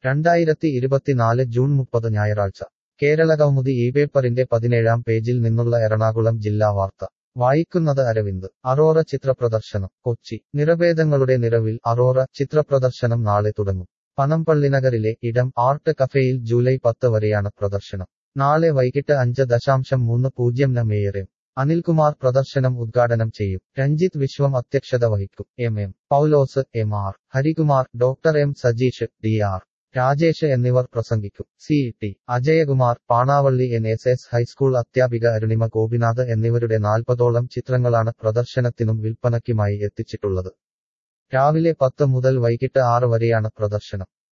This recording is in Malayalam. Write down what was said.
രണ്ടായിരത്തി ഇരുപത്തിനാല് ജൂൺ മുപ്പത് ഞായറാഴ്ച കേരളകൗമുദി ഈ പേപ്പറിന്റെ പതിനേഴാം പേജിൽ നിന്നുള്ള എറണാകുളം ജില്ലാ വാർത്ത വായിക്കുന്നത് അരവിന്ദ് അറോറ ചിത്രപ്രദർശനം കൊച്ചി നിറഭേദങ്ങളുടെ നിറവിൽ അറോറ ചിത്രപ്രദർശനം നാളെ തുടങ്ങും പനമ്പള്ളിനഗറിലെ ഇടം ആർട്ട് കഫേയിൽ ജൂലൈ പത്ത് വരെയാണ് പ്രദർശനം നാളെ വൈകിട്ട് അഞ്ച് ദശാംശം മൂന്ന് പൂജ്യം ന മേയർ എം അനിൽകുമാർ പ്രദർശനം ഉദ്ഘാടനം ചെയ്യും രഞ്ജിത്ത് വിശ്വം അധ്യക്ഷത വഹിക്കും M M Paulose M R Harikumar doctor M Sajeesh D R Rajesh എന്നിവർ പ്രസംഗിക്കും C T Ajayakumar Panavally N S S high school അധ്യാപിക അരുണിമ ഗോപിനാഥ് എന്നിവരുടെ നാൽപ്പതോളം ചിത്രങ്ങളാണ് പ്രദർശനത്തിനും വിൽപ്പനയ്ക്കുമായി എത്തിച്ചിട്ടുള്ളത് രാവിലെ പത്ത് മുതൽ വൈകിട്ട് ആറ് വരെയാണ് പ്രദർശനം